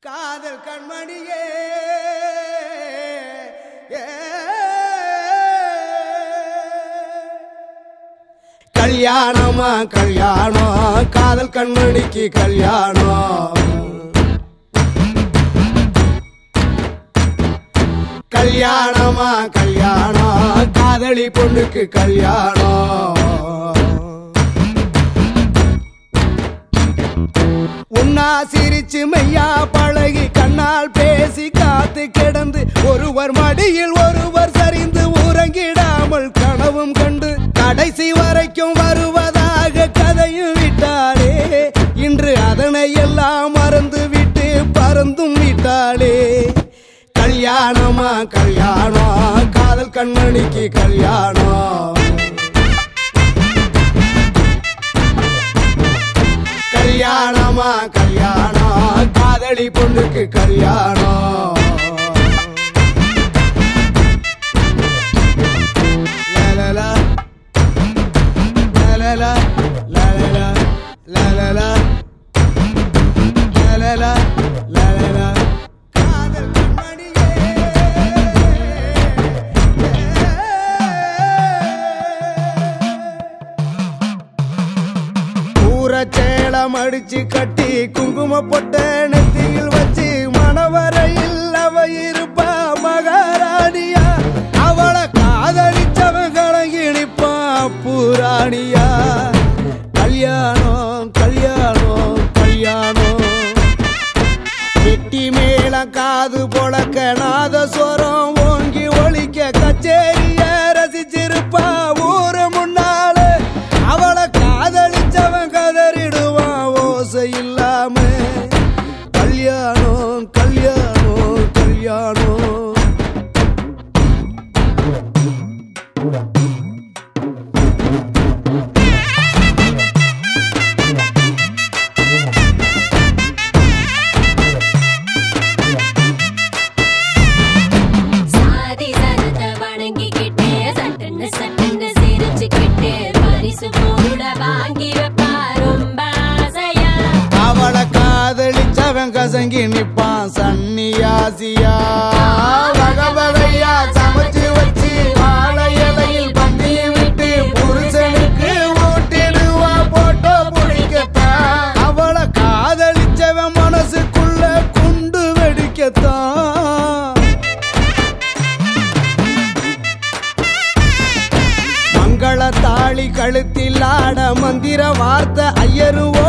காதல் கண்மணியே ஏ. கல்யாணமா கல்யாணம் காதல் கண்மணிக்கு கல்யாணம் கல்யாணமா கல்யாணம் காதலி பொண்ணுக்கு கல்யாணம் உன்னா சிரிச்சு மெய்யா பழகி கண்ணால் பேசி காத்து கிடந்து ஒருவர் மடியில் ஒருவர் சரிந்து உறங்கிடாமல் கனவும் கண்டு கடைசி வரைக்கும் வருவதாக கதையும் விட்டாளே இன்று அதனை எல்லாம் மறந்து விட்டு பறந்தும் விட்டாளே கல்யாணமா கல்யாணம் காதல் கண்மணிக்கு கல்யாணம் கல்யாணமா கல்யாணம் காதலி பொண்ணுக்கு கல்யாணம் லலலா, லலலா, லலலா, லலலா, லலலா, லலலா. காதல் கண்மணியே ஊரச்சேலம் அடிச்சு கட்டி குங்கும பொட்ட நெத்தியில் வச்சு மணவரையில் அவ இருப்பா மகாராணியா அவளை காதலிச்சவன் கலங்கி நிப்பா பூராணியா கல்யாணம் கல்யாணம் கல்யாணம் வெட்டி மேளம் காது பொழக்க நாதஸ்வரம் ஓங்கி ஒழிக்க கச்சேரிய ரசிச்சிருப்பா ஊரு முன்னால அவளை காதலிச்சவன் கதறிடுவான் ஓசை இல்லாம கல்யாணம் கல்யாணம் கல்யாணம் சாதி சனத்தை வணங்கிக்கிட்டே சட்டுன்னு சட்டுன்னு சிரிச்சுக்கிட்டே பரிசு கூட வாங்கி வைப்பா ரொம்ப ஆசையா அவளை காதலிச்சவன் கசங்கி நிப்பான் சன்னியாசியா வகை வகையா சமைச்சு வச்சு வாழை இலையில் பந்தி விட்டு புருஷனுக்கு ஊட்டிடுவா போட்டோ பிடிக்கத்தான் அவளை காதலிச்சவன் மனசுக்குள்ள குண்டு வெடிக்கத்தான் மங்கள தாளி கழுத்தில் ஆட மந்திர வார்த்தை ஐயரு